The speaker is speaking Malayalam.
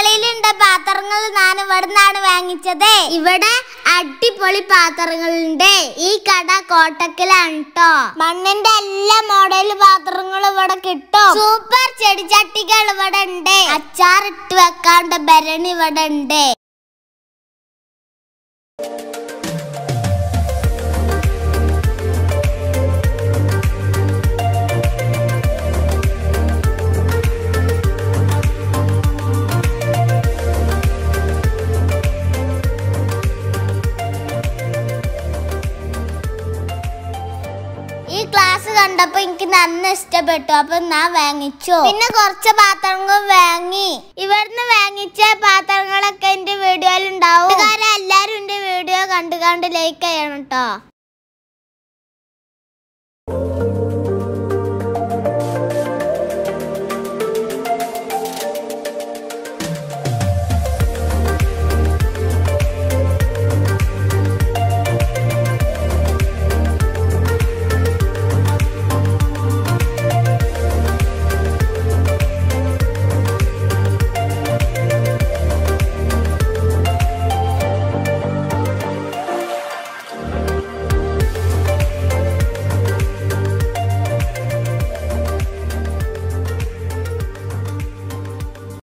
മുകളിലുണ്ട് പാത്രങ്ങൾ ഞാൻ ഇവിടുന്നാണ് വാങ്ങിച്ചത് ഇവിടെ അടിപൊളി പാത്രങ്ങളുണ്ട് ഈ കട കോട്ടക്കലാണ് ട്ടോ മണ്ണിന്റെ എല്ലാ മോഡൽ പാത്രങ്ങളും ഇവിടെ കിട്ടും സൂപ്പർ ചെടിച്ചട്ടികൾ ഇവിടെ ഉണ്ട് അച്ചാറിട്ട് വെക്കാണ്ട് ഭരണി ഇവിടെ ഉണ്ട് ഈ ക്ലാസ് കണ്ടപ്പോ എനിക്ക് നന്ന ഇഷ്ടപ്പെട്ടു അപ്പൊ ഞാൻ വാങ്ങിച്ചു പിന്നെ കുറച്ച് പാത്രങ്ങൾ വാങ്ങി ഇവിടുന്ന് വാങ്ങിച്ച പാത്രങ്ങളൊക്കെ എന്റെ വീഡിയോയിൽ ഉണ്ടാവും കാരണം എല്ലാരും എന്റെ വീഡിയോ കണ്ടു കണ്ട് ലൈക്ക് ചെയ്യണം കേട്ടോ